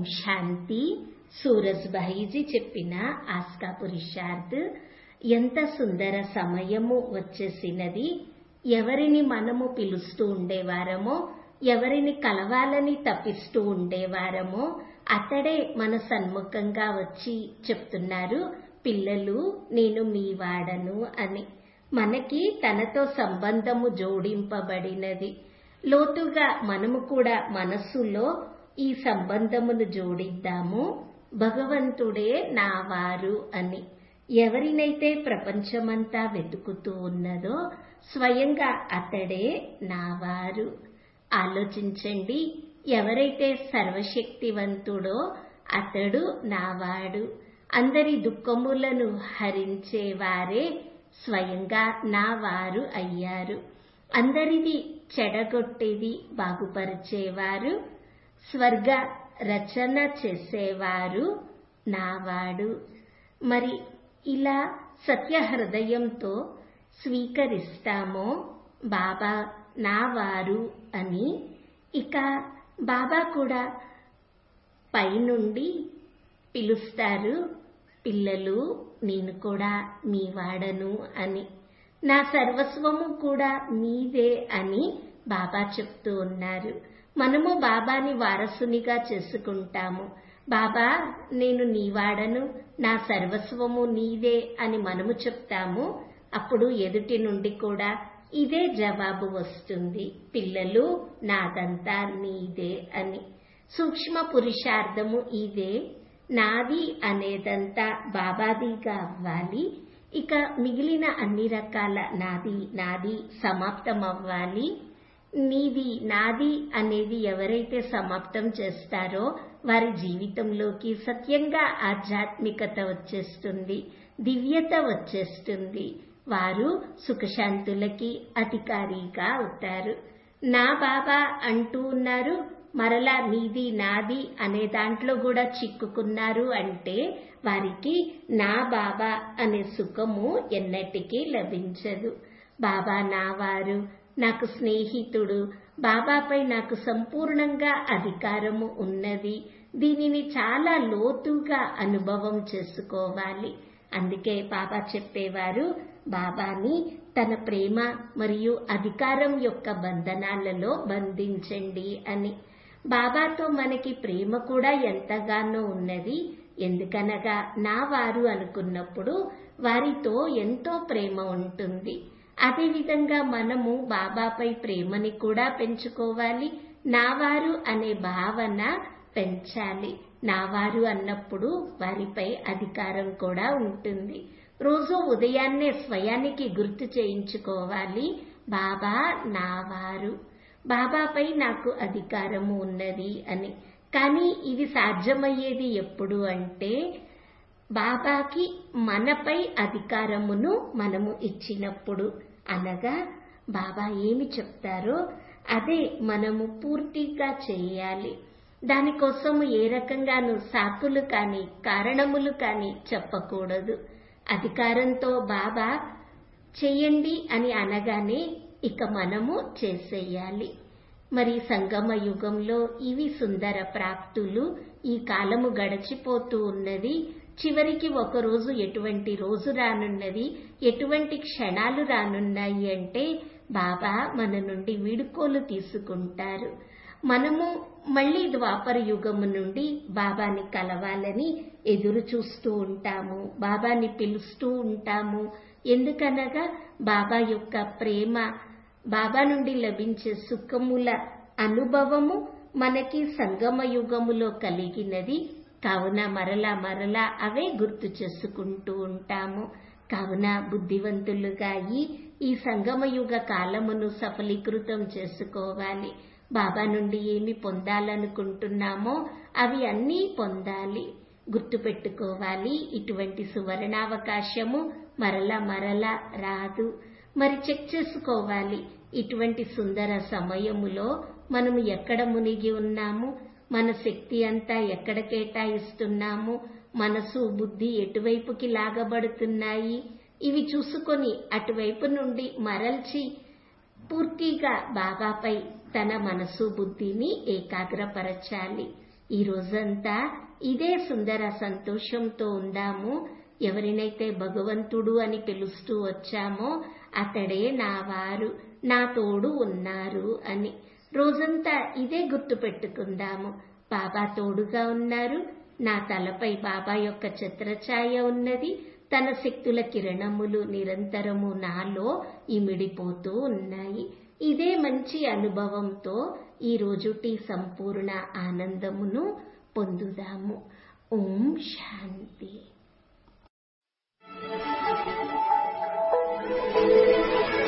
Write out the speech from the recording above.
శాంతి సూరజ్భాయిజీ చెప్పిన ఆస్కా పురుషార్థ్ ఎంత సుందర సమయము వచ్చేసినది ఎవరిని మనము పిలుస్తూ ఉండేవారమో ఎవరిని కలవాలని తప్పిస్తూ ఉండేవారమో అతడే మన సన్ముఖంగా వచ్చి చెప్తున్నారు పిల్లలు నేను మీ వాడను అని మనకి తనతో సంబంధము జోడింపబడినది లోతుగా మనము కూడా మనస్సులో ఈ సంబంధమును జోడిద్దాము భగవంతుడే నా వారు అని ఎవరినైతే ప్రపంచమంతా వెతుకుతూ ఉన్నదో స్వయంగా అతడే నా వారు ఆలోచించండి ఎవరైతే సర్వశక్తివంతుడో అతడు నావాడు అందరి దుఃఖములను హరించేవారే స్వయంగా నా వారు అయ్యారు అందరిది చెడగొట్టేది బాగుపరిచేవారు స్వర్గ రచన చేసేవారు నావాడు మరి ఇలా సత్య హృదయంతో స్వీకరిస్తామో బాబా నా వారు అని ఇక బాబా కూడా పైనుండి పిలుస్తారు పిల్లలు నేను కూడా మీ వాడను అని నా సర్వస్వము కూడా మీదే అని బాబా చెప్తూ ఉన్నారు మనము బాబాని వారసునిగా చేసుకుంటాము బాబా నేను నీ వాడను నా సర్వస్వము నీదే అని మనము చెప్తాము అప్పుడు ఎదుటి నుండి కూడా ఇదే జవాబు వస్తుంది పిల్లలు నాదంతా నీదే అని సూక్ష్మ పురుషార్థము ఇదే నాది అనేదంతా బాబాదిగా అవ్వాలి ఇక మిగిలిన అన్ని రకాల నాది నాది సమాప్తం అవ్వాలి నీది నాది అనేది ఎవరైతే సమాప్తం చేస్తారో వారి జీవితంలోకి సత్యంగా ఆధ్యాత్మికత వచ్చేస్తుంది దివ్యత వచ్చేస్తుంది వారు సుఖశాంతులకి అధికారిగా అవుతారు నా బాబా అంటూ ఉన్నారు మరలా నీది నాది అనే దాంట్లో కూడా చిక్కుకున్నారు అంటే వారికి నా బాబా అనే సుఖము ఎన్నటికీ లభించదు బాబా నా వారు నాకు స్నేహితుడు బాబాపై నాకు సంపూర్ణంగా అధికారము ఉన్నది దీనిని చాలా లోతుగా అనుభవం చేసుకోవాలి అందుకే బాబా చెప్పేవారు బాబాని తన ప్రేమ మరియు అధికారం యొక్క బంధనాలలో బంధించండి అని బాబాతో మనకి ప్రేమ కూడా ఎంతగానో ఉన్నది ఎందుకనగా నా వారు అనుకున్నప్పుడు వారితో ఎంతో ప్రేమ ఉంటుంది అదేవిధంగా మనము బాబాపై ప్రేమని కూడా పెంచుకోవాలి నావారు అనే భావన పెంచాలి నావారు అన్నప్పుడు వారిపై అధికారం కూడా ఉంటుంది రోజు ఉదయాన్నే స్వయానికి గుర్తు చేయించుకోవాలి బాబా నావారు బాబాపై నాకు అధికారము ఉన్నది అని కానీ ఇది సాధ్యమయ్యేది ఎప్పుడు అంటే బాబాకి మనపై అధికారమును మనము ఇచ్చినప్పుడు అనగా బాబా ఏమి చెప్తారో అదే మనము పూర్తిగా చేయాలి దానికోసము ఏ రకంగానూ సాకులు కానీ కారణములు కానీ చెప్పకూడదు అధికారంతో బాబా చేయండి అని అనగానే ఇక మనము చేసేయాలి మరి సంగమ యుగంలో ఇవి సుందర ప్రాప్తులు ఈ కాలము గడిచిపోతూ ఉన్నది చివరికి ఒక రోజు ఎటువంటి రోజు రానున్నది ఎటువంటి క్షణాలు రానున్నాయి అంటే బాబా మన నుండి వీడుకోలు తీసుకుంటారు మనము మళ్ళీ ద్వాపర యుగము నుండి బాబాని కలవాలని ఎదురు చూస్తూ ఉంటాము బాబాని పిలుస్తూ ఉంటాము ఎందుకనగా బాబా యొక్క ప్రేమ బాబా నుండి లభించే సుఖముల అనుభవము మనకి సంగమ యుగములో కలిగినది కావున మరలా మరలా అవే గుర్తు చేసుకుంటూ ఉంటాము కావున బుద్ధివంతులుగా అయి ఈ సంగమ యుగ కాలమును సఫలీకృతం చేసుకోవాలి బాబా నుండి ఏమి పొందాలనుకుంటున్నామో అవి అన్నీ పొందాలి గుర్తుపెట్టుకోవాలి ఇటువంటి సువర్ణావకాశము మరల మరల రాదు మరి చెక్ చేసుకోవాలి ఇటువంటి సుందర సమయములో మనము ఎక్కడ మునిగి ఉన్నాము మన శక్తి అంతా ఎక్కడ కేటాయిస్తున్నాము మనసు బుద్ధి ఎటువైపుకి లాగబడుతున్నాయి ఇవి చూసుకొని అటువైపు నుండి మరల్చి పూర్తిగా బాబాపై తన మనసు బుద్ధిని ఏకాగ్రపరచాలి ఈ రోజంతా ఇదే సుందర సంతోషంతో ఉందాము ఎవరినైతే భగవంతుడు అని పిలుస్తూ వచ్చామో అతడే నా వారు నా తోడు ఉన్నారు అని రోజంతా ఇదే గుర్తు పెట్టుకుందాము బాబా తోడుగా ఉన్నారు నా తలపై బాబా యొక్క ఛత్రఛాయ ఉన్నది తన శక్తుల కిరణములు నిరంతరము నాలో ఇమిడిపోతూ ఉన్నాయి ఇదే మంచి అనుభవంతో ఈ రోజుటి సంపూర్ణ ఆనందమును పొందుదాము ఓం శాంతి